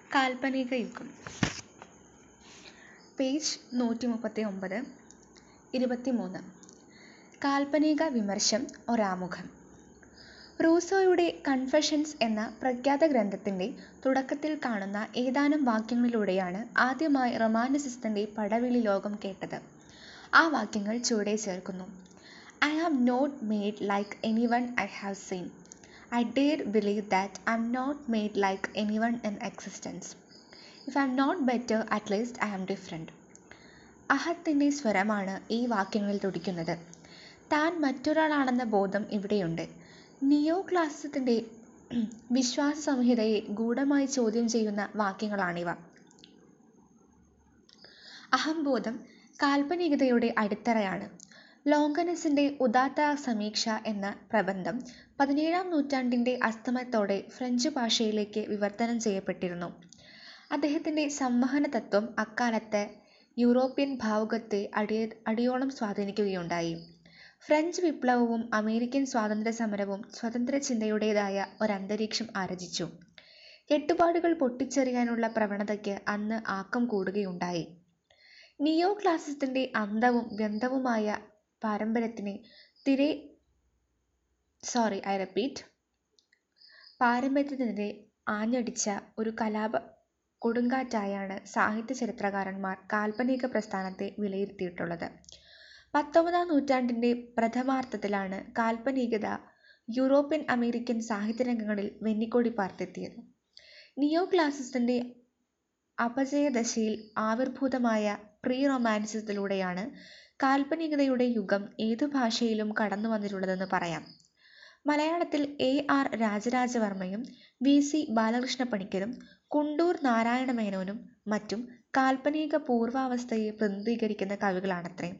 കാൽപ്പനിക യുഗം പേജ് നൂറ്റി മുപ്പത്തി ഒമ്പത് ഇരുപത്തിമൂന്ന് കാൽപ്പനിക വിമർശം ഒരാമുഖം റൂസോയുടെ കൺഫെഷൻസ് എന്ന പ്രഖ്യാത ഗ്രന്ഥത്തിൻ്റെ തുടക്കത്തിൽ കാണുന്ന ഏതാനും വാക്യങ്ങളിലൂടെയാണ് ആദ്യമായി റൊമാൻറ്റിസിസത്തിൻ്റെ പടവിളി ലോകം കേട്ടത് ആ വാക്യങ്ങൾ ചുവടെ ചേർക്കുന്നു I am not made like any one I have seen I dare believe that I'm not made like any one in existence if I'm not better at least I am different അഹത്തിൻ്റെ സ്വരമാണ് ഈ വാക്യങ്ങളിൽ തുടിക്കുന്നത് താൻ മറ്റൊരാളാണെന്ന ബോധം ഇവിടെയുണ്ട് നിയോ ക്ലാസിസത്തിൻ്റെ വിശ്വാസ സംഹിതയെ ഗൂഢമായി ചോദ്യം ചെയ്യുന്ന വാക്യങ്ങളാണിവ അഹംബോധം കാൽപ്പനികതയുടെ അടിത്തറയാണ് ലോങ്കനസിൻ്റെ ഉദാത്ത സമീക്ഷ എന്ന പ്രബന്ധം പതിനേഴാം നൂറ്റാണ്ടിൻ്റെ അസ്തമയത്തോടെ ഫ്രഞ്ച് ഭാഷയിലേക്ക് വിവർത്തനം ചെയ്യപ്പെട്ടിരുന്നു അദ്ദേഹത്തിൻ്റെ സംവഹന തത്വം അക്കാലത്തെ യൂറോപ്യൻ ഭാവുകത്തെ അടിയ അടിയോളം സ്വാധീനിക്കുകയുണ്ടായി ഫ്രഞ്ച് വിപ്ലവവും അമേരിക്കൻ സ്വാതന്ത്ര്യ സമരവും സ്വതന്ത്ര ചിന്തയുടേതായ ഒരന്തരീക്ഷം ആരചിച്ചു കെട്ടുപാടുകൾ പൊട്ടിച്ചെറിയാനുള്ള പ്രവണതയ്ക്ക് അന്ന് ആക്കം കൂടുകയുണ്ടായി നിയോ ക്ലാസിസത്തിൻ്റെ അന്തവും വ്യന്തവുമായ പാരമ്പര്യത്തിനെ തിരെ സോറി ഐ റിപ്പീറ്റ് പാരമ്പര്യത്തിനെതിരെ ആഞ്ഞടിച്ച ഒരു കലാപ കൊടുങ്കാറ്റായാണ് സാഹിത്യ ചരിത്രകാരന്മാർ കാൽപ്പനിക പ്രസ്ഥാനത്തെ വിലയിരുത്തിയിട്ടുള്ളത് പത്തൊമ്പതാം നൂറ്റാണ്ടിൻ്റെ പ്രഥമാർത്ഥത്തിലാണ് കാൽപ്പനികത യൂറോപ്യൻ അമേരിക്കൻ സാഹിത്യരംഗങ്ങളിൽ വെന്നിക്കൊടി പാർത്തെത്തിയത് നിയോ ക്ലാസിസത്തിൻ്റെ അപജയദശയിൽ ആവിർഭൂതമായ പ്രീ റൊമാൻസിസത്തിലൂടെയാണ് കാൽപ്പനികതയുടെ യുഗം ഏതു ഭാഷയിലും കടന്നു വന്നിട്ടുള്ളതെന്ന് പറയാം മലയാളത്തിൽ എ ആർ രാജരാജവർമ്മയും വി സി ബാലകൃഷ്ണ പണിക്കരും കുണ്ടൂർ നാരായണ മേനോനും മറ്റും കാൽപ്പനിക പൂർവാവസ്ഥയെ പ്രതിനിധീകരിക്കുന്ന കവികളാണത്രേ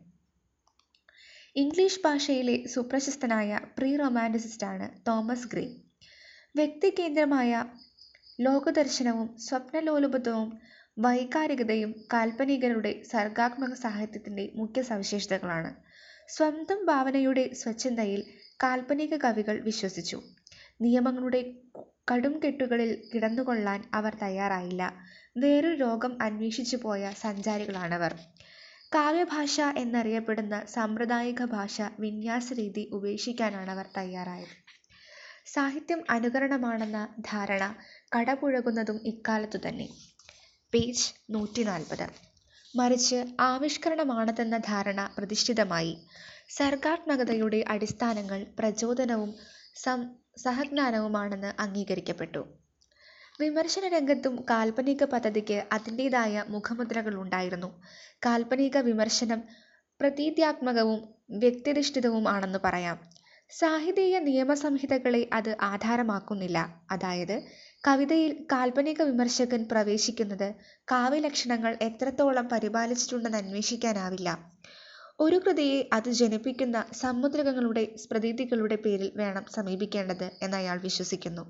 ഇംഗ്ലീഷ് ഭാഷയിലെ സുപ്രശസ്തനായ പ്രീ റൊമാൻറ്റിസിസ്റ്റാണ് തോമസ് ഗ്രേ വ്യക്തികേന്ദ്രമായ ലോകദർശനവും സ്വപ്നലോലുപത്വവും വൈകാരികതയും കാൽപ്പനികരുടെ സർഗാത്മക സാഹിത്യത്തിൻ്റെ മുഖ്യ സവിശേഷതകളാണ് സ്വന്തം ഭാവനയുടെ സ്വച്ഛന്തയിൽ കാൽപ്പനിക കവികൾ വിശ്വസിച്ചു നിയമങ്ങളുടെ കടും കെട്ടുകളിൽ കിടന്നുകൊള്ളാൻ അവർ തയ്യാറായില്ല വേറൊരു രോഗം അന്വേഷിച്ചു പോയ സഞ്ചാരികളാണവർ കാവ്യഭാഷ എന്നറിയപ്പെടുന്ന സാമ്പ്രദായിക ഭാഷ വിന്യാസ രീതി ഉപേക്ഷിക്കാനാണ് അവർ തയ്യാറായത് സാഹിത്യം അനുകരണമാണെന്ന ധാരണ കടപുഴകുന്നതും ഇക്കാലത്തു തന്നെ പേജ് നൂറ്റി നാൽപ്പത് മറിച്ച് ആവിഷ്കരണമാണതെന്ന ധാരണ പ്രതിഷ്ഠിതമായി സർഗാത്മകതയുടെ അടിസ്ഥാനങ്ങൾ പ്രചോദനവും സം സഹജ്ഞാനവുമാണെന്ന് അംഗീകരിക്കപ്പെട്ടു വിമർശന രംഗത്തും കാൽപ്പനിക പദ്ധതിക്ക് അതിൻ്റെതായ മുഖമുദ്രകൾ ഉണ്ടായിരുന്നു കാൽപ്പനിക വിമർശനം പ്രതീത്യാത്മകവും വ്യക്തിധിഷ്ഠിതവും ആണെന്ന് പറയാം സാഹിതീയ നിയമസംഹിതകളെ അത് ആധാരമാക്കുന്നില്ല അതായത് കവിതയിൽ കാൽപ്പനിക വിമർശകൻ പ്രവേശിക്കുന്നത് കാവ്യലക്ഷണങ്ങൾ എത്രത്തോളം പരിപാലിച്ചിട്ടുണ്ടെന്ന് അന്വേഷിക്കാനാവില്ല ഒരു കൃതിയെ അത് ജനിപ്പിക്കുന്ന സമുദ്രകങ്ങളുടെ പ്രതീതികളുടെ പേരിൽ വേണം സമീപിക്കേണ്ടത് എന്ന് അയാൾ വിശ്വസിക്കുന്നു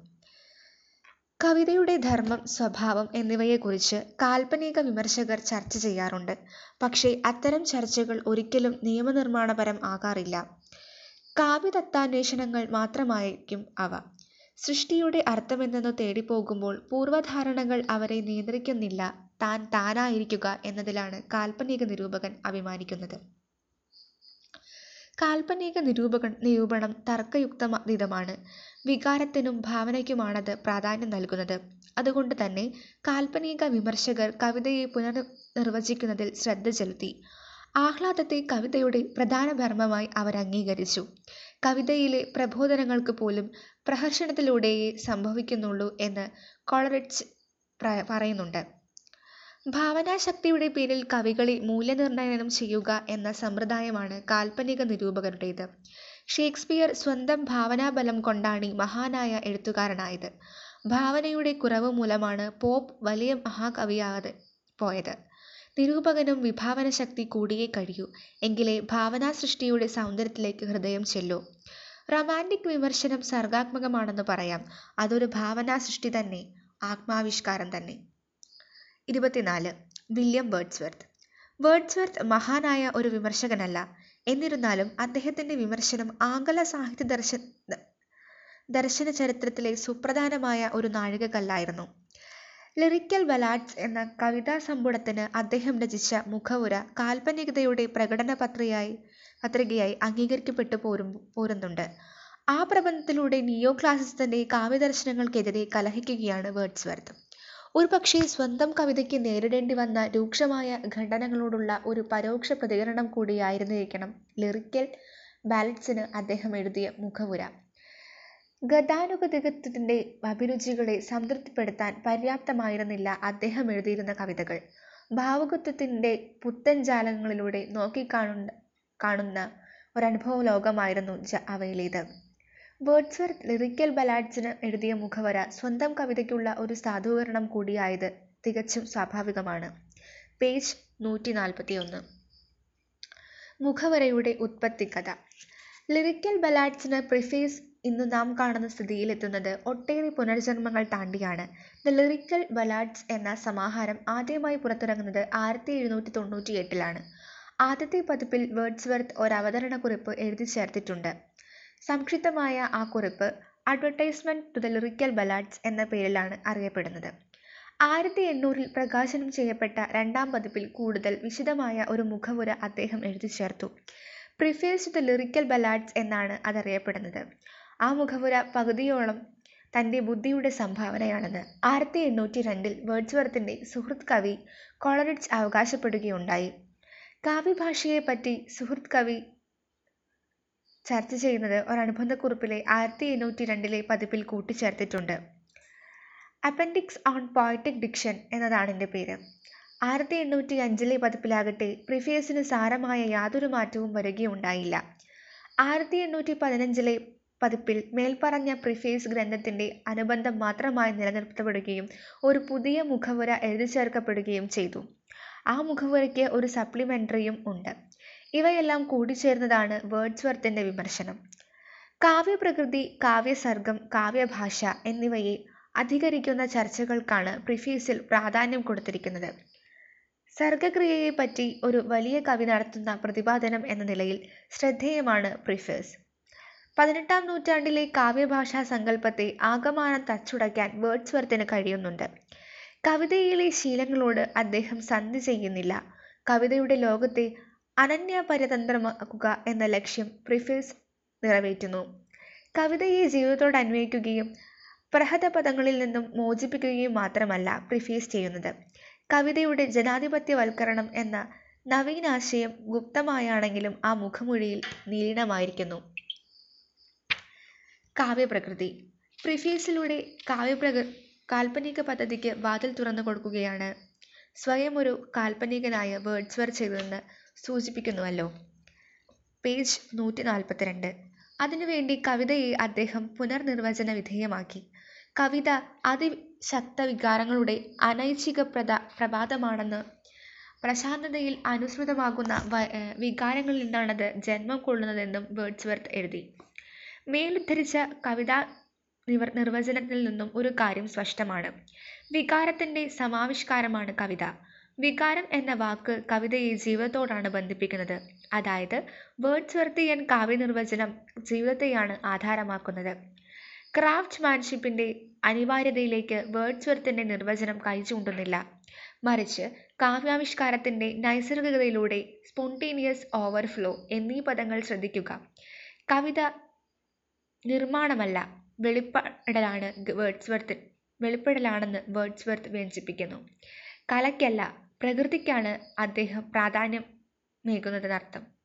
കവിതയുടെ ധർമ്മം സ്വഭാവം എന്നിവയെക്കുറിച്ച് കാൽപ്പനിക വിമർശകർ ചർച്ച ചെയ്യാറുണ്ട് പക്ഷേ അത്തരം ചർച്ചകൾ ഒരിക്കലും നിയമനിർമ്മാണപരം ആകാറില്ല കാവ്യതത്വാന്വേഷണങ്ങൾ മാത്രമായിരിക്കും അവ സൃഷ്ടിയുടെ അർത്ഥമെന്തെന്ന് തേടിപ്പോകുമ്പോൾ പൂർവ്വധാരണകൾ അവരെ നിയന്ത്രിക്കുന്നില്ല താൻ താനായിരിക്കുക എന്നതിലാണ് കാൽപ്പനിക നിരൂപകൻ അഭിമാനിക്കുന്നത് കാൽപ്പനിക നിരൂപകൻ നിരൂപണം തർക്കയുക്തതമാണ് വികാരത്തിനും ഭാവനയ്ക്കുമാണത് പ്രാധാന്യം നൽകുന്നത് അതുകൊണ്ട് തന്നെ കാൽപ്പനിക വിമർശകർ കവിതയെ പുനർനിർവചിക്കുന്നതിൽ ശ്രദ്ധ ചെലുത്തി ആഹ്ലാദത്തെ കവിതയുടെ പ്രധാന ധർമ്മമായി അവർ അംഗീകരിച്ചു കവിതയിലെ പ്രബോധനങ്ങൾക്ക് പോലും പ്രഹർഷണത്തിലൂടെയേ സംഭവിക്കുന്നുള്ളൂ എന്ന് കോളറിഡ്ജ് പറയുന്നുണ്ട് ഭാവനാശക്തിയുടെ പേരിൽ കവികളെ മൂല്യനിർണ്ണയം ചെയ്യുക എന്ന സമ്പ്രദായമാണ് കാൽപ്പനിക നിരൂപകരുടേത് ഷേക്സ്പിയർ സ്വന്തം ഭാവനാബലം കൊണ്ടാണ് മഹാനായ എഴുത്തുകാരനായത് ഭാവനയുടെ കുറവ് മൂലമാണ് പോപ്പ് വലിയ മഹാകവിയാതെ പോയത് നിരൂപകനും വിഭാവന ശക്തി കൂടിയേ കഴിയൂ എങ്കിലേ ഭാവനാ സൃഷ്ടിയുടെ സൗന്ദര്യത്തിലേക്ക് ഹൃദയം ചെല്ലൂ റൊമാൻറ്റിക് വിമർശനം സർഗാത്മകമാണെന്ന് പറയാം അതൊരു ഭാവനാ സൃഷ്ടി തന്നെ ആത്മാവിഷ്കാരം തന്നെ ഇരുപത്തിനാല് വില്യം വേർഡ്സ്വർത്ത് വേർഡ്സ്വർത്ത് മഹാനായ ഒരു വിമർശകനല്ല എന്നിരുന്നാലും അദ്ദേഹത്തിൻ്റെ വിമർശനം ആംഗല സാഹിത്യ ദർശ ദർശന ചരിത്രത്തിലെ സുപ്രധാനമായ ഒരു നാഴികക്കല്ലായിരുന്നു ലിറിക്കൽ ബലാഡ്സ് എന്ന കവിതാ സമ്പുടത്തിന് അദ്ദേഹം രചിച്ച മുഖവുര കാൽപ്പനികതയുടെ പ്രകടന പത്രികയായി പത്രികയായി അംഗീകരിക്കപ്പെട്ടു പോരും പോരുന്നുണ്ട് ആ പ്രബന്ധത്തിലൂടെ നിയോ ക്ലാസിസത്തിന്റെ കാവ്യദർശനങ്ങൾക്കെതിരെ കലഹിക്കുകയാണ് വേർഡ്സ്വർത്ത് ഒരുപക്ഷേ സ്വന്തം കവിതയ്ക്ക് നേരിടേണ്ടി വന്ന രൂക്ഷമായ ഖണ്ഡനങ്ങളോടുള്ള ഒരു പരോക്ഷ പ്രതികരണം കൂടിയായിരുന്നിരിക്കണം ലിറിക്കൽ ബാലറ്റ്സിന് അദ്ദേഹം എഴുതിയ മുഖവുര ഗതാനുഗതികത്വത്തിന്റെ അഭിരുചികളെ സംതൃപ്തിപ്പെടുത്താൻ പര്യാപ്തമായിരുന്നില്ല അദ്ദേഹം എഴുതിയിരുന്ന കവിതകൾ ഭാവുകത്വത്തിന്റെ പുത്തൻ ജാലകങ്ങളിലൂടെ നോക്കിക്കാണുന്ന കാണുന്ന ഒരനുഭവ ലോകമായിരുന്നു ജ അവയിലേത് വേർഡ്സ്വർത്ത് ലിറിക്കൽ ബലാഡ്സിന് എഴുതിയ മുഖവര സ്വന്തം കവിതയ്ക്കുള്ള ഒരു സാധൂകരണം കൂടിയായത് തികച്ചും സ്വാഭാവികമാണ് പേജ് നൂറ്റി നാൽപ്പത്തി ഒന്ന് മുഖവരയുടെ ഉത്പത്തിക്കഥ ലിറിക്കൽ ബലാഡ്സിന് പ്രിഫേസ് ഇന്ന് നാം കാണുന്ന സ്ഥിതിയിലെത്തുന്നത് ഒട്ടേറെ പുനർജന്മങ്ങൾ താണ്ടിയാണ് ദ ലിറിക്കൽ ബലാഡ്സ് എന്ന സമാഹാരം ആദ്യമായി പുറത്തിറങ്ങുന്നത് ആയിരത്തി എഴുന്നൂറ്റി തൊണ്ണൂറ്റി എട്ടിലാണ് ആദ്യത്തെ പതിപ്പിൽ വേർഡ്സ്വർത്ത് ഒരു അവതരണ കുറിപ്പ് എഴുതി ചേർത്തിട്ടുണ്ട് സംക്ഷിപ്തമായ ആ കുറിപ്പ് advertisement to the lyrical ballads എന്ന പേരിലാണ് അറിയപ്പെടുന്നത് ആയിരത്തി എണ്ണൂറിൽ പ്രകാശനം ചെയ്യപ്പെട്ട രണ്ടാം പതിപ്പിൽ കൂടുതൽ വിശദമായ ഒരു മുഖവുര അദ്ദേഹം എഴുതി ചേർത്തു preface to the lyrical ballads എന്നാണ് അതറിയപ്പെടുന്നത് ആ മുഖവുര പകുതിയോളം തൻ്റെ ബുദ്ധിയുടെ സംഭാവനയാണെന്ന് ആയിരത്തി എണ്ണൂറ്റി രണ്ടിൽ വേർഡ്സ്വർത്തിന്റെ സുഹൃത്ത് കവി കോളറിഡ്ജ് അവകാശപ്പെടുകയുണ്ടായി കാവ്യഭാഷയെപ്പറ്റി സുഹൃത്ത് കവി ചർച്ച ചെയ്യുന്നത് ഒരനുബന്ധക്കുറിപ്പിലെ ആയിരത്തി എണ്ണൂറ്റി രണ്ടിലെ പതിപ്പിൽ കൂട്ടിച്ചേർത്തിട്ടുണ്ട് അപ്പൻഡിക്സ് ഓൺ പോയറ്റിക് ഡിക്ഷൻ എന്നതാണ് എൻ്റെ പേര് ആയിരത്തി എണ്ണൂറ്റി അഞ്ചിലെ പതിപ്പിലാകട്ടെ പ്രിഫേസിന് സാരമായ യാതൊരു മാറ്റവും വരികയുണ്ടായില്ല ആയിരത്തി എണ്ണൂറ്റി പതിനഞ്ചിലെ പതിപ്പിൽ മേൽപ്പറഞ്ഞ പ്രിഫേസ് ഗ്രന്ഥത്തിന്റെ അനുബന്ധം മാത്രമായി നിലനിർത്തപ്പെടുകയും ഒരു പുതിയ മുഖവുര എഴുതി ചേർക്കപ്പെടുകയും ചെയ്തു ആ മുഖവുരയ്ക്ക് ഒരു സപ്ലിമെന്ററിയും ഉണ്ട് ഇവയെല്ലാം കൂടിച്ചേർന്നതാണ് വേർഡ്സ്വർത്തിന്റെ വിമർശനം കാവ്യപ്രകൃതി കാവ്യസർഗം കാവ്യഭാഷ എന്നിവയെ അധികരിക്കുന്ന ചർച്ചകൾക്കാണ് പ്രിഫേസിൽ പ്രാധാന്യം കൊടുത്തിരിക്കുന്നത് സർഗക്രിയയെപ്പറ്റി ഒരു വലിയ കവി നടത്തുന്ന പ്രതിപാദനം എന്ന നിലയിൽ ശ്രദ്ധേയമാണ് പ്രിഫേസ് പതിനെട്ടാം നൂറ്റാണ്ടിലെ കാവ്യഭാഷാ സങ്കല്പത്തെ ആകമാനം തച്ചുടയ്ക്കാൻ വേർഡ്സ്വർത്തിന് കഴിയുന്നുണ്ട് കവിതയിലെ ശീലങ്ങളോട് അദ്ദേഹം സന്ധി ചെയ്യുന്നില്ല കവിതയുടെ ലോകത്തെ അനന്യപരതന്ത്രമാക്കുക എന്ന ലക്ഷ്യം പ്രിഫേസ് നിറവേറ്റുന്നു കവിതയെ ജീവിതത്തോട് അന്വയിക്കുകയും പ്രഹതപദങ്ങളിൽ നിന്നും മോചിപ്പിക്കുകയും മാത്രമല്ല പ്രിഫേസ് ചെയ്യുന്നത് കവിതയുടെ ജനാധിപത്യവൽക്കരണം എന്ന നവീനാശയം ഗുപ്തമായാണെങ്കിലും ആ മുഖമൊഴിയിൽ നീലീനമായിരിക്കുന്നു കാവ്യപ്രകൃതി പ്രിഫേസിലൂടെ കാവ്യപ്രകൃ കാൽപ്പനിക പദ്ധതിക്ക് വാതിൽ തുറന്നു കൊടുക്കുകയാണ് സ്വയം ഒരു കാൽപ്പനികനായ വേർഡ്സ്വർ ചെയ്തതെന്ന് സൂചിപ്പിക്കുന്നുവല്ലോ പേജ് നൂറ്റി നാൽപ്പത്തിരണ്ട് അതിനുവേണ്ടി കവിതയെ അദ്ദേഹം പുനർനിർവചന വിധേയമാക്കി കവിത അതിശക്ത വികാരങ്ങളുടെ അനൈച്ഛിക പ്രദ പ്രഭാതമാണെന്ന് പ്രശാന്തതയിൽ അനുസൃതമാകുന്ന വ വികാരങ്ങളിൽ നിന്നാണത് ജന്മം കൊള്ളുന്നതെന്നും വേർഡ്സ്വർത്ത് എഴുതി മേലുദ്ധരിച്ച കവിതാ നിവർ നിർവചനത്തിൽ നിന്നും ഒരു കാര്യം സ്പഷ്ടമാണ് വികാരത്തിന്റെ സമാവിഷ്കാരമാണ് കവിത വികാരം എന്ന വാക്ക് കവിതയെ ജീവിതത്തോടാണ് ബന്ധിപ്പിക്കുന്നത് അതായത് വേർഡ്സ്വർത്തിയൻ കാവ്യനിർവചനം ജീവിതത്തെയാണ് ആധാരമാക്കുന്നത് ക്രാഫ്റ്റ് മാൻഷിപ്പിന്റെ അനിവാര്യതയിലേക്ക് വേർഡ്സ്വർത്തിന്റെ നിർവചനം കൈചൂണ്ടുന്നില്ല മറിച്ച് കാവ്യാവിഷ്കാരത്തിന്റെ നൈസർഗികതയിലൂടെ സ്പോണ്ടേനിയസ് ഓവർഫ്ലോ എന്നീ പദങ്ങൾ ശ്രദ്ധിക്കുക കവിത നിർമ്മാണമല്ല വെളിപ്പെടലാണ് വേർഡ്സ്വർത്ത് വെളിപ്പെടലാണെന്ന് വേർഡ്സ്വർത്ത് വ്യഞ്ചിപ്പിക്കുന്നു കലയ്ക്കല്ല പ്രകൃതിക്കാണ് അദ്ദേഹം പ്രാധാന്യം മേകുന്നതെന്നർത്ഥം